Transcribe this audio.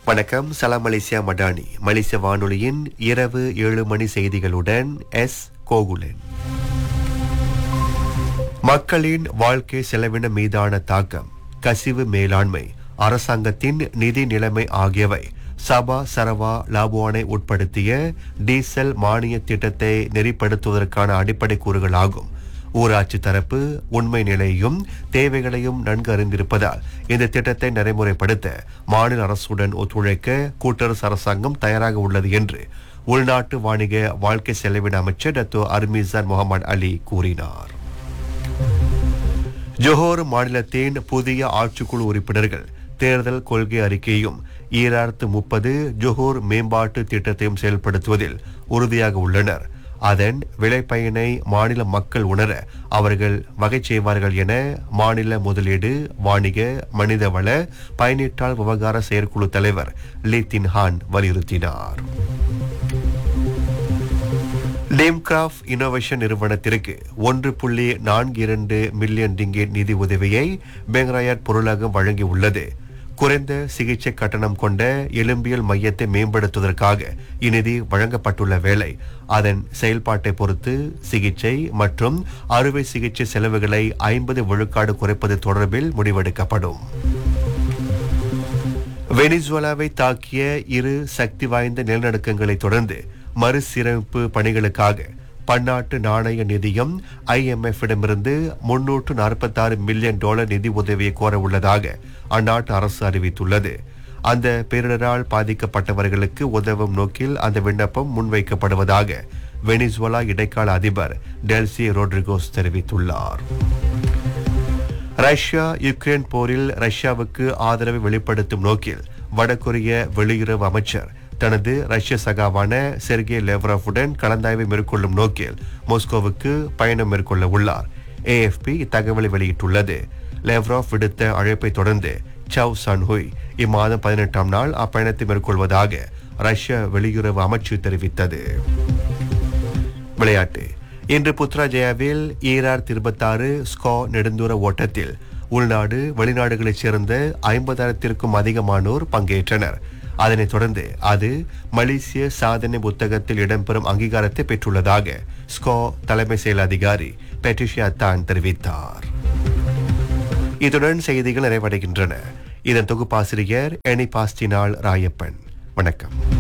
வணக்கம் சலாம் மலேசியா மடானி மலேசிய வானொலியின் இரவு ஏழு மணி செய்திகளுடன் எஸ் கோகுலன் மக்களின் வாழ்க்கை செலவின மீதான தாக்கம் கசிவு மேலாண்மை அரசாங்கத்தின் நிதி நிலைமை ஆகியவை சபா சரவா லாபுவானை உட்படுத்திய டீசல் மானிய திட்டத்தை நெறிப்படுத்துவதற்கான அடிப்படை கூறுகளாகும் ஊராட்சி தரப்பு உண்மை நிலையையும் தேவைகளையும் நன்கு அறிந்திருப்பதால் இந்த திட்டத்தை நடைமுறைப்படுத்த மாநில அரசுடன் ஒத்துழைக்க கூட்டரசு அரசாங்கம் தயாராக உள்ளது என்று உள்நாட்டு வாணிக வாழ்க்கை செலவின அமைச்சர் டத்தோ அர்மிசான் முகமது அலி கூறினார் ஜோஹர் மாநிலத்தின் புதிய ஆட்சிக்குழு உறுப்பினர்கள் தேர்தல் கொள்கை அறிக்கையும் ஈராயிரத்து முப்பது ஜோஹர் மேம்பாட்டு திட்டத்தையும் செயல்படுத்துவதில் உறுதியாக உள்ளனர் அதன் விளைபயனை மாநில மக்கள் உணர அவர்கள் வகை செய்வார்கள் என மாநில முதலீடு வாணிக மனிதவள பயனீட்டால் விவகார செயற்குழு தலைவர் லீ தின்ஹான் வலியுறுத்தினார் லேம்கிராஃப்ட் இனோவேஷன் நிறுவனத்திற்கு ஒன்று புள்ளி நான்கு இரண்டு மில்லியன் ரிங்கேட் நிதி உதவியை பெங்கராயட் பொருளகம் வழங்கியுள்ளது குறைந்த சிகிச்சை கட்டணம் கொண்ட எலும்பியல் மையத்தை மேம்படுத்துவதற்காக இந்நிதி வழங்கப்பட்டுள்ள வேளை அதன் செயல்பாட்டை பொறுத்து சிகிச்சை மற்றும் அறுவை சிகிச்சை செலவுகளை ஐம்பது விழுக்காடு குறைப்பது தொடர்பில் முடிவெடுக்கப்படும் வெனிசுவேலாவை தாக்கிய இரு சக்தி வாய்ந்த நிலநடுக்கங்களை தொடர்ந்து மறுசீரமைப்பு பணிகளுக்காக பன்னாட்டு நாணய நிதியம் IMF இடமிருந்து முன்னூற்று நாற்பத்தாறு மில்லியன் டாலர் நிதி உதவியை கோர உள்ளதாக அந்நாட்டு அரசு அறிவித்துள்ளது அந்த பேரிடரால் பாதிக்கப்பட்டவர்களுக்கு உதவும் நோக்கில் அந்த விண்ணப்பம் முன்வைக்கப்படுவதாக வெனிசுவேலா இடைக்கால அதிபர் டெல்சி ரோட்ரிகோஸ் தெரிவித்துள்ளார் ரஷ்யா யுக்ரைன் போரில் ரஷ்யாவுக்கு ஆதரவை வெளிப்படுத்தும் நோக்கில் வடகொரிய வெளியுறவு அமைச்சர் தனது ரஷ்ய சகாவான செர்கே லெவ்ரவுடன் கலந்தாய்வை மேற்கொள்ளும் நோக்கில் மாஸ்கோவுக்கு பயணம் மேற்கொள்ள உள்ளார் ஏஎஃப்பி இத்தகவலை வெளியிட்டுள்ளது லெவ்ராவ் விடுத்த அழைப்பை தொடர்ந்து சவ் சன்ஹுய் இம்மாதம் பதினெட்டாம் நாள் அப்பயணத்தை மேற்கொள்வதாக ரஷ்ய வெளியுறவு அமைச்சு தெரிவித்தது விளையாட்டு இன்று புத்ராஜயாவில் ஈரார் இருபத்தாறு ஸ்கோ நெடுந்தூர ஓட்டத்தில் உள்நாடு வெளிநாடுகளைச் சேர்ந்த ஐம்பதாயிரத்திற்கும் அதிகமானோர் பங்கேற்றனர் அதனைத் தொடர்ந்து அது மலேசிய சாதனை புத்தகத்தில் இடம்பெறும் அங்கீகாரத்தை பெற்றுள்ளதாக ஸ்கோ தலைமை செயல் அதிகாரி பெட்ரிஷியா தான் தெரிவித்தார் இதுடன் செய்திகள் நிறைவடைகின்றன இதன் தொகுப்பாசிரியர் எனி பாஸ்டினால் ராயப்பன் வணக்கம்